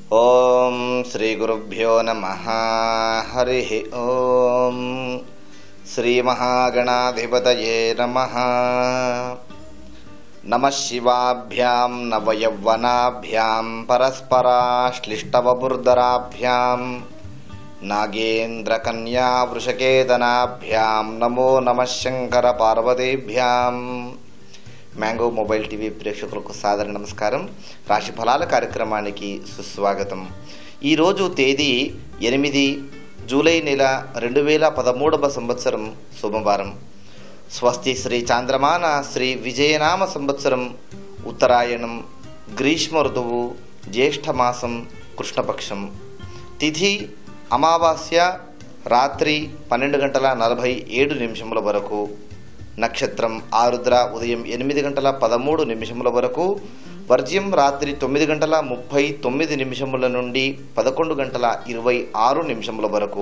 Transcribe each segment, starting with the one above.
ఓం శ్రీ గురుభ్యో నమ హరి ఓం శ్రీ మహాగణాధిపతయే నమ నమ శివాభ్యాం నవయౌవనాభ్యాం పరస్పరాశ్లిష్టవబుర్ధరాభ్యాం నాగేంద్రకన్యా వృషకేతనాభ్యాం నమో నమ శంకర పార్వతీభ్యాం మ్యాంగో మొబైల్ టీవీ ప్రేక్షకులకు సాదర నమస్కారం రాశి ఫలాల కార్యక్రమానికి సుస్వాగతం ఈరోజు తేదీ ఎనిమిది జూలై నెల రెండు వేల పదమూడవ సంవత్సరం సోమవారం స్వస్తి శ్రీ చాంద్రమాన శ్రీ విజయనామ సంవత్సరం ఉత్తరాయణం గ్రీష్మ ఋతువు జ్యేష్ఠమాసం కృష్ణపక్షం తిథి అమావాస్య రాత్రి పన్నెండు గంటల నలభై ఏడు నిమిషముల వరకు నక్షత్రం ఆరుద్ర ఉదయం ఎనిమిది గంటల పదమూడు నిమిషముల వరకు వర్జ్యం రాత్రి తొమ్మిది గంటల ముప్పై తొమ్మిది నిమిషముల నుండి పదకొండు గంటల ఇరవై ఆరు నిమిషముల వరకు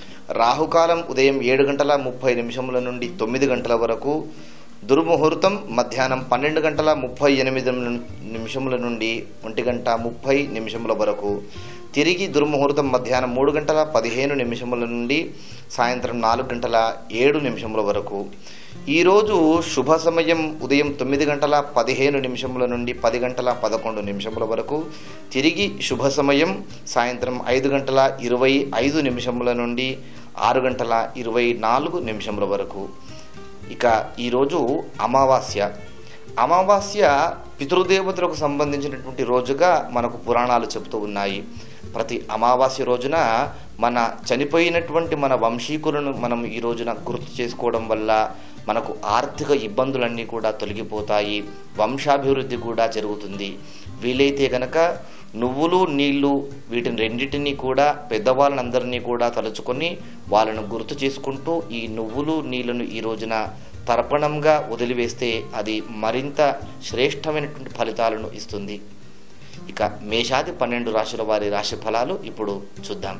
రాహుకాలం ఉదయం ఏడు గంటల ముప్పై నిమిషముల నుండి తొమ్మిది గంటల వరకు దుర్ముహూర్తం మధ్యాహ్నం పన్నెండు గంటల ముప్పై ఎనిమిది నిమిషముల నుండి ఒంటి గంట ముప్పై నిమిషముల వరకు తిరిగి దుర్ముహూర్తం మధ్యాహ్నం మూడు గంటల పదిహేను నిమిషముల నుండి సాయంత్రం నాలుగు గంటల ఏడు నిమిషముల వరకు ఈరోజు శుభ సమయం ఉదయం తొమ్మిది గంటల పదిహేను నిమిషముల నుండి పది గంటల పదకొండు నిమిషముల వరకు తిరిగి శుభ సమయం సాయంత్రం ఐదు గంటల ఇరవై ఐదు నిమిషముల నుండి ఆరు గంటల ఇరవై నాలుగు నిమిషముల వరకు ఇక ఈరోజు అమావాస్య అమావాస్య పితృదేవతలకు సంబంధించినటువంటి రోజుగా మనకు పురాణాలు చెబుతూ ఉన్నాయి ప్రతి అమావాస్య రోజున మన చనిపోయినటువంటి మన వంశీకులను మనం ఈ రోజున గుర్తు చేసుకోవడం వల్ల మనకు ఆర్థిక ఇబ్బందులన్నీ కూడా తొలగిపోతాయి వంశాభివృద్ధి కూడా జరుగుతుంది వీలైతే గనక నువ్వులు నీళ్లు వీటిని రెండింటినీ కూడా పెద్దవాళ్ళందరినీ కూడా తలుచుకొని వాళ్ళను గుర్తు చేసుకుంటూ ఈ నువ్వులు నీళ్లను ఈ రోజున తర్పణంగా వదిలివేస్తే అది మరింత శ్రేష్టమైనటువంటి ఫలితాలను ఇస్తుంది ఇక మేషాది పన్నెండు రాశుల వారి రాశి ఫలాలు ఇప్పుడు చూద్దాం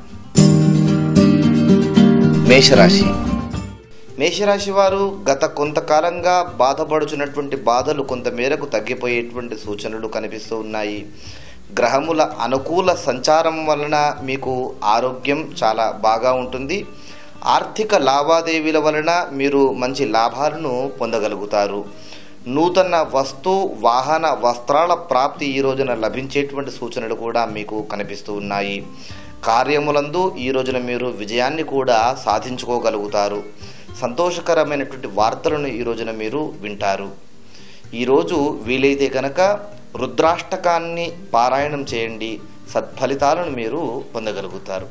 మేషరాశి మేషరాశి వారు గత కొంతకాలంగా బాధపడుచున్నటువంటి బాధలు కొంతమేరకు తగ్గిపోయేటువంటి సూచనలు కనిపిస్తూ ఉన్నాయి గ్రహముల అనుకూల సంచారం వలన మీకు ఆరోగ్యం చాలా బాగా ఉంటుంది ఆర్థిక లావాదేవీల వలన మీరు మంచి లాభాలను పొందగలుగుతారు నూతన వస్తు వాహన వస్త్రాల ప్రాప్తి ఈ రోజున లభించేటువంటి సూచనలు కూడా మీకు కనిపిస్తూ ఉన్నాయి కార్యములందు ఈ రోజున మీరు విజయాన్ని కూడా సాధించుకోగలుగుతారు సంతోషకరమైనటువంటి వార్తలను ఈ రోజున మీరు వింటారు ఈరోజు వీలైతే కనుక రుద్రాష్టకాన్ని పారాయణం చేయండి సత్ఫలితాలను మీరు పొందగలుగుతారు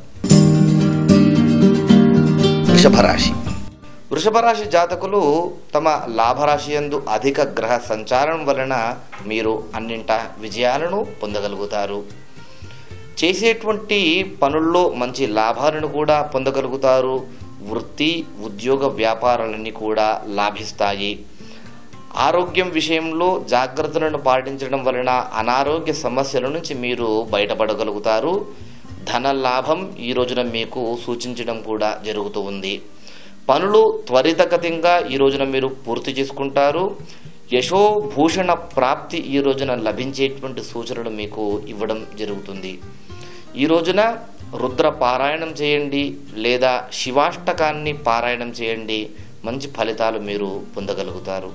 వృషభరాశి వృషభరాశి జాతకులు తమ లాభరాశి యందు అధిక గ్రహ సంచారం వలన మీరు అన్నింట విజయాలను పొందగలుగుతారు చేసేటువంటి పనుల్లో మంచి లాభాలను కూడా పొందగలుగుతారు వృత్తి ఉద్యోగ వ్యాపారాలన్నీ కూడా లాభిస్తాయి ఆరోగ్యం విషయంలో జాగ్రత్తలను పాటించడం వలన అనారోగ్య సమస్యల నుంచి మీరు బయటపడగలుగుతారు ధన లాభం ఈ రోజున మీకు సూచించడం కూడా జరుగుతూ ఉంది పనులు త్వరితగతిగా ఈ రోజున మీరు పూర్తి చేసుకుంటారు యశోభూషణ ప్రాప్తి ఈ రోజున లభించేటువంటి సూచనలు మీకు ఇవ్వడం జరుగుతుంది ఈ రోజున రుద్ర పారాయణం చేయండి లేదా శివాష్టకాన్ని పారాయణం చేయండి మంచి ఫలితాలు మీరు పొందగలుగుతారు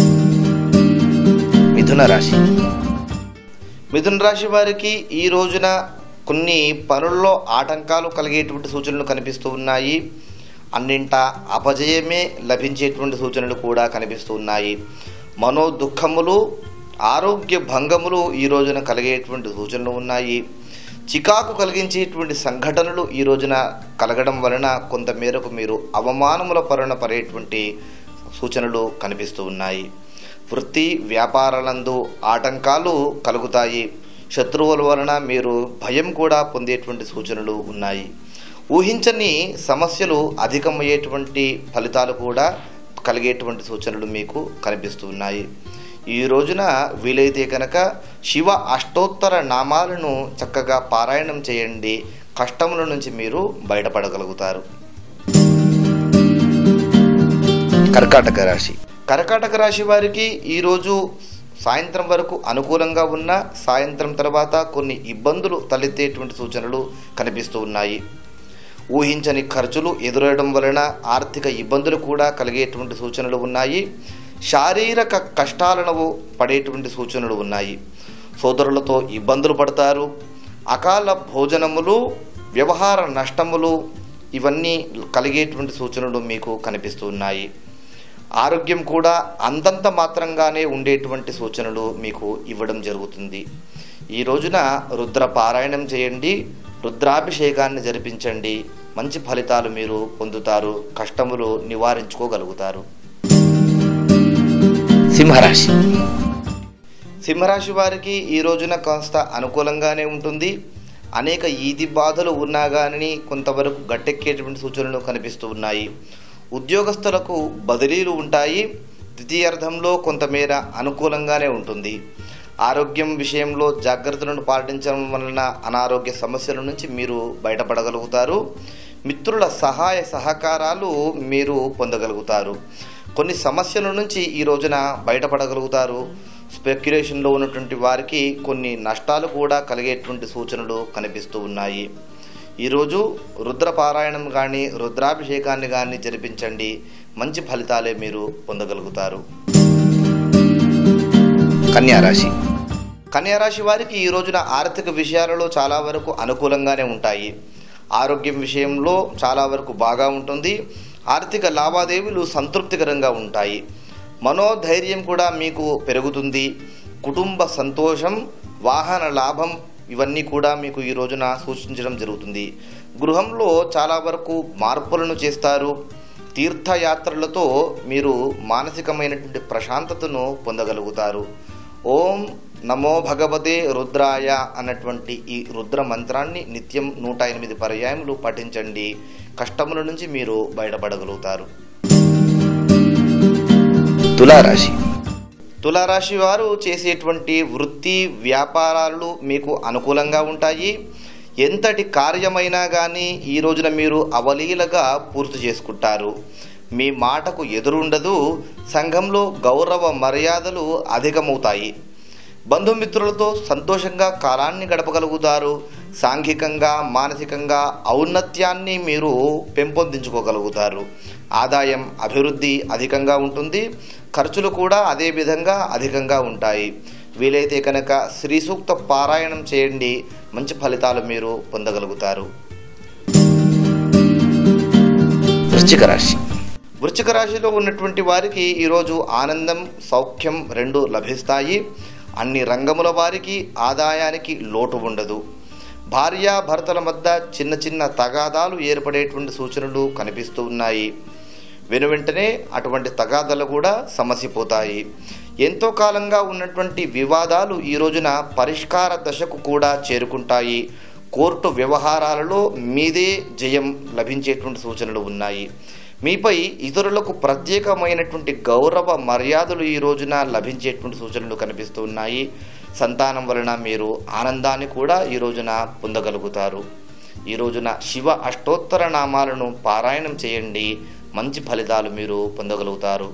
మిథున రాశి మిథున రాశి వారికి ఈ రోజున కొన్ని పనుల్లో ఆటంకాలు కలిగేటువంటి సూచనలు కనిపిస్తూ ఉన్నాయి అన్నింట అపజయమే లభించేటువంటి సూచనలు కూడా కనిపిస్తూ ఉన్నాయి మనో దుఃఖములు ఆరోగ్య భంగములు ఈ రోజున కలిగేటువంటి సూచనలు ఉన్నాయి చికాకు కలిగించేటువంటి సంఘటనలు ఈ రోజున కలగడం వలన కొంత మేరకు మీరు అవమానముల పరుణ పడేటువంటి సూచనలు కనిపిస్తూ ఉన్నాయి వృత్తి వ్యాపారాలందు ఆటంకాలు కలుగుతాయి శత్రువుల వలన మీరు భయం కూడా పొందేటువంటి సూచనలు ఉన్నాయి ఊహించని సమస్యలు అధికమయ్యేటువంటి ఫలితాలు కూడా కలిగేటువంటి సూచనలు మీకు కనిపిస్తూ ఉన్నాయి ఈ రోజున వీలైతే కనుక శివ అష్టోత్తర నామాలను చక్కగా పారాయణం చేయండి కష్టముల నుంచి మీరు బయటపడగలుగుతారు కర్కాటక రాశి కర్కాటక రాశి వారికి ఈరోజు సాయంత్రం వరకు అనుకూలంగా ఉన్న సాయంత్రం తర్వాత కొన్ని ఇబ్బందులు తలెత్తేటువంటి సూచనలు కనిపిస్తూ ఉన్నాయి ఊహించని ఖర్చులు ఎదురవడం వలన ఆర్థిక ఇబ్బందులు కూడా కలిగేటువంటి సూచనలు ఉన్నాయి శారీరక కష్టాలను పడేటువంటి సూచనలు ఉన్నాయి సోదరులతో ఇబ్బందులు పడతారు అకాల భోజనములు వ్యవహార నష్టములు ఇవన్నీ కలిగేటువంటి సూచనలు మీకు కనిపిస్తూ ఉన్నాయి ఆరోగ్యం కూడా అంతంత మాత్రంగానే ఉండేటువంటి సూచనలు మీకు ఇవ్వడం జరుగుతుంది ఈ రోజున రుద్ర పారాయణం చేయండి రుద్రాభిషేకాన్ని జరిపించండి మంచి ఫలితాలు మీరు పొందుతారు కష్టములు నివారించుకోగలుగుతారు సింహరాశి సింహరాశి వారికి ఈ రోజున కాస్త అనుకూలంగానే ఉంటుంది అనేక ఈది బాధలు ఉన్నా కానీ కొంతవరకు గట్టెక్కేటువంటి సూచనలు కనిపిస్తూ ఉన్నాయి ఉద్యోగస్తులకు బదిలీలు ఉంటాయి ద్వితీయార్థంలో కొంతమేర అనుకూలంగానే ఉంటుంది ఆరోగ్యం విషయంలో జాగ్రత్తలను పాటించడం వలన అనారోగ్య సమస్యల నుంచి మీరు బయటపడగలుగుతారు మిత్రుల సహాయ సహకారాలు మీరు పొందగలుగుతారు కొన్ని సమస్యల నుంచి ఈ రోజున బయటపడగలుగుతారు స్పెక్యులేషన్లో ఉన్నటువంటి వారికి కొన్ని నష్టాలు కూడా కలిగేటువంటి సూచనలు కనిపిస్తూ ఉన్నాయి ఈరోజు రుద్ర పారాయణం కానీ రుద్రాభిషేకాన్ని కానీ జరిపించండి మంచి ఫలితాలే మీరు పొందగలుగుతారు కన్యారాశి కన్యారాశి వారికి ఈ రోజున ఆర్థిక విషయాలలో చాలా వరకు అనుకూలంగానే ఉంటాయి ఆరోగ్యం విషయంలో చాలా వరకు బాగా ఉంటుంది ఆర్థిక లావాదేవీలు సంతృప్తికరంగా ఉంటాయి మనోధైర్యం కూడా మీకు పెరుగుతుంది కుటుంబ సంతోషం వాహన లాభం ఇవన్నీ కూడా మీకు ఈ రోజున సూచించడం జరుగుతుంది గృహంలో చాలా వరకు మార్పులను చేస్తారు తీర్థయాత్రలతో మీరు మానసికమైనటువంటి ప్రశాంతతను పొందగలుగుతారు ఓం నమో భగవతే రుద్రాయ అన్నటువంటి ఈ రుద్ర మంత్రాన్ని నిత్యం నూట ఎనిమిది పర్యాయములు పఠించండి కష్టముల నుంచి మీరు బయటపడగలుగుతారు తులారాశి తులారాశి వారు చేసేటువంటి వృత్తి వ్యాపారాలు మీకు అనుకూలంగా ఉంటాయి ఎంతటి కార్యమైనా కానీ ఈ రోజున మీరు అవలీలగా పూర్తి చేసుకుంటారు మీ మాటకు ఎదురుండదు సంఘంలో గౌరవ మర్యాదలు అధికమవుతాయి బంధుమిత్రులతో సంతోషంగా కాలాన్ని గడపగలుగుతారు సాంఘికంగా మానసికంగా ఔన్నత్యాన్ని మీరు పెంపొందించుకోగలుగుతారు ఆదాయం అభివృద్ధి అధికంగా ఉంటుంది ఖర్చులు కూడా అదే విధంగా అధికంగా ఉంటాయి వీలైతే కనుక శ్రీ సూక్త పారాయణం చేయండి మంచి ఫలితాలు మీరు పొందగలుగుతారు వృశ్చిక రాశి వృశ్చిక రాశిలో ఉన్నటువంటి వారికి ఈరోజు ఆనందం సౌఖ్యం రెండు లభిస్తాయి అన్ని రంగముల వారికి ఆదాయానికి లోటు ఉండదు భార్యాభర్తల మధ్య చిన్న చిన్న తగాదాలు ఏర్పడేటువంటి సూచనలు కనిపిస్తూ ఉన్నాయి వెను వెంటనే అటువంటి తగాదాలు కూడా సమసిపోతాయి ఎంతో కాలంగా ఉన్నటువంటి వివాదాలు ఈ రోజున పరిష్కార దశకు కూడా చేరుకుంటాయి కోర్టు వ్యవహారాలలో మీదే జయం లభించేటువంటి సూచనలు ఉన్నాయి మీపై ఇతరులకు ప్రత్యేకమైనటువంటి గౌరవ మర్యాదలు ఈ రోజున లభించేటువంటి సూచనలు కనిపిస్తూ ఉన్నాయి సంతానం వలన మీరు ఆనందాన్ని కూడా ఈ రోజున పొందగలుగుతారు ఈ రోజున శివ అష్టోత్తర నామాలను పారాయణం చేయండి మంచి ఫలితాలు మీరు పొందగలుగుతారు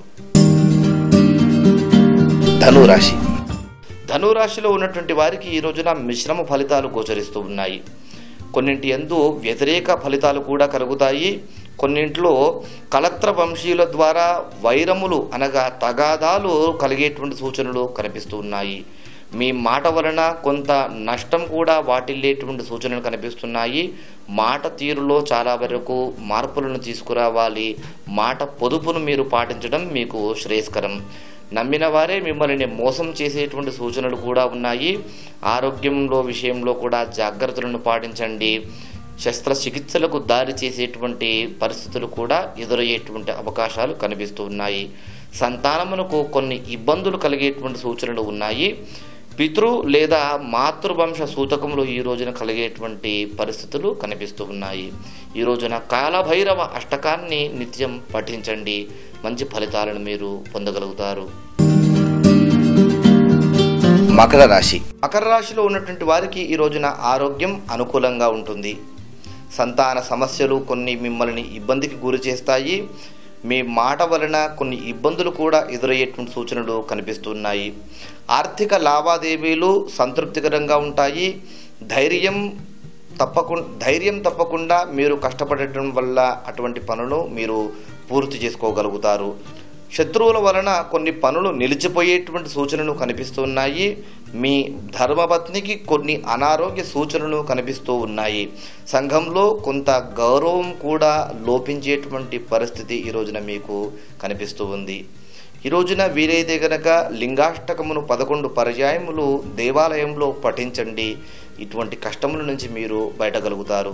ధనురాశి ధనురాశిలో ఉన్నటువంటి వారికి ఈ రోజున మిశ్రమ ఫలితాలు గోచరిస్తూ ఉన్నాయి కొన్నింటి ఎందు వ్యతిరేక ఫలితాలు కూడా కలుగుతాయి కొన్నింట్లో కలత్ర వంశీయుల ద్వారా వైరములు అనగా తగాదాలు కలిగేటువంటి సూచనలు కనిపిస్తూ ఉన్నాయి మీ మాట వలన కొంత నష్టం కూడా వాటిల్లేటువంటి సూచనలు కనిపిస్తున్నాయి మాట తీరులో చాలా వరకు మార్పులను తీసుకురావాలి మాట పొదుపును మీరు పాటించడం మీకు శ్రేయస్కరం నమ్మిన వారే మిమ్మల్ని మోసం చేసేటువంటి సూచనలు కూడా ఉన్నాయి ఆరోగ్యంలో విషయంలో కూడా జాగ్రత్తలను పాటించండి శస్త్రచికిత్సలకు దారి చేసేటువంటి పరిస్థితులు కూడా ఎదురయ్యేటువంటి అవకాశాలు కనిపిస్తూ ఉన్నాయి సంతానమునకు కొన్ని ఇబ్బందులు కలిగేటువంటి సూచనలు ఉన్నాయి పితృ లేదా మాతృవంశ సూతకములు ఈ రోజున కలిగేటువంటి పరిస్థితులు కనిపిస్తూ ఉన్నాయి ఈ రోజున కాలభైరవ అష్టకాన్ని నిత్యం పఠించండి మంచి ఫలితాలను మీరు పొందగలుగుతారు మకర రాశి మకర రాశిలో ఉన్నటువంటి వారికి ఈ రోజున ఆరోగ్యం అనుకూలంగా ఉంటుంది సంతాన సమస్యలు కొన్ని మిమ్మల్ని ఇబ్బందికి గురి చేస్తాయి మీ మాట వలన కొన్ని ఇబ్బందులు కూడా ఎదురయ్యేటువంటి సూచనలు కనిపిస్తున్నాయి ఆర్థిక లావాదేవీలు సంతృప్తికరంగా ఉంటాయి ధైర్యం తప్పకుండా ధైర్యం తప్పకుండా మీరు కష్టపడటం వల్ల అటువంటి పనులు మీరు పూర్తి చేసుకోగలుగుతారు శత్రువుల వలన కొన్ని పనులు నిలిచిపోయేటువంటి సూచనలు కనిపిస్తున్నాయి మీ ధర్మపత్నికి కొన్ని అనారోగ్య సూచనలు కనిపిస్తూ ఉన్నాయి సంఘంలో కొంత గౌరవం కూడా లోపించేటువంటి పరిస్థితి ఈ రోజున మీకు కనిపిస్తూ ఉంది ఈ రోజున వీలైతే గనక లింగాష్టకమును పదకొండు పర్యాయములు దేవాలయంలో పఠించండి ఇటువంటి కష్టముల నుంచి మీరు బయటగలుగుతారు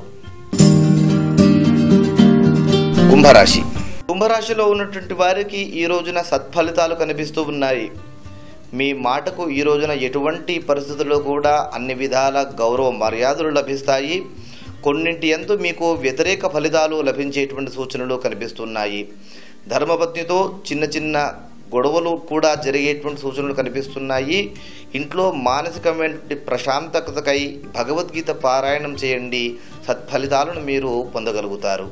కుంభరాశి కుంభరాశిలో ఉన్నటువంటి వారికి ఈ రోజున సత్ఫలితాలు కనిపిస్తూ ఉన్నాయి మీ మాటకు ఈ రోజున ఎటువంటి పరిస్థితుల్లో కూడా అన్ని విధాల గౌరవ మర్యాదలు లభిస్తాయి కొన్నింటి ఎందు మీకు వ్యతిరేక ఫలితాలు లభించేటువంటి సూచనలు కనిపిస్తున్నాయి ధర్మపత్నితో చిన్న చిన్న గొడవలు కూడా జరిగేటువంటి సూచనలు కనిపిస్తున్నాయి ఇంట్లో మానసికమైన ప్రశాంతతకై భగవద్గీత పారాయణం చేయండి సత్ఫలితాలను మీరు పొందగలుగుతారు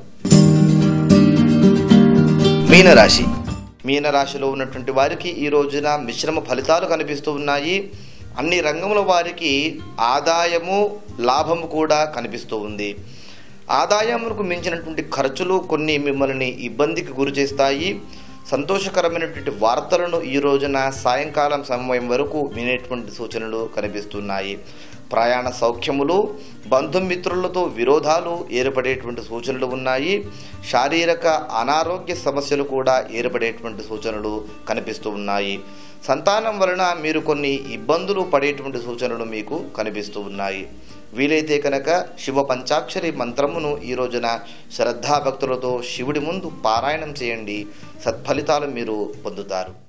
మీనరాశి మీనరాశిలో ఉన్నటువంటి వారికి ఈ రోజున మిశ్రమ ఫలితాలు కనిపిస్తూ ఉన్నాయి అన్ని రంగముల వారికి ఆదాయము లాభము కూడా కనిపిస్తూ ఉంది ఆదాయములకు మించినటువంటి ఖర్చులు కొన్ని మిమ్మల్ని ఇబ్బందికి గురి చేస్తాయి సంతోషకరమైనటువంటి వార్తలను ఈ రోజున సాయంకాలం సమయం వరకు వినేటువంటి సూచనలు కనిపిస్తున్నాయి ప్రయాణ సౌఖ్యములు బంధుమిత్రులతో విరోధాలు ఏర్పడేటువంటి సూచనలు ఉన్నాయి శారీరక అనారోగ్య సమస్యలు కూడా ఏర్పడేటువంటి సూచనలు కనిపిస్తూ ఉన్నాయి సంతానం వలన మీరు కొన్ని ఇబ్బందులు పడేటువంటి సూచనలు మీకు కనిపిస్తూ ఉన్నాయి వీలైతే కనుక శివ పంచాక్షరి మంత్రమును ఈ రోజున శ్రద్ధాభక్తులతో శివుడి ముందు పారాయణం చేయండి సత్ఫలితాలు మీరు పొందుతారు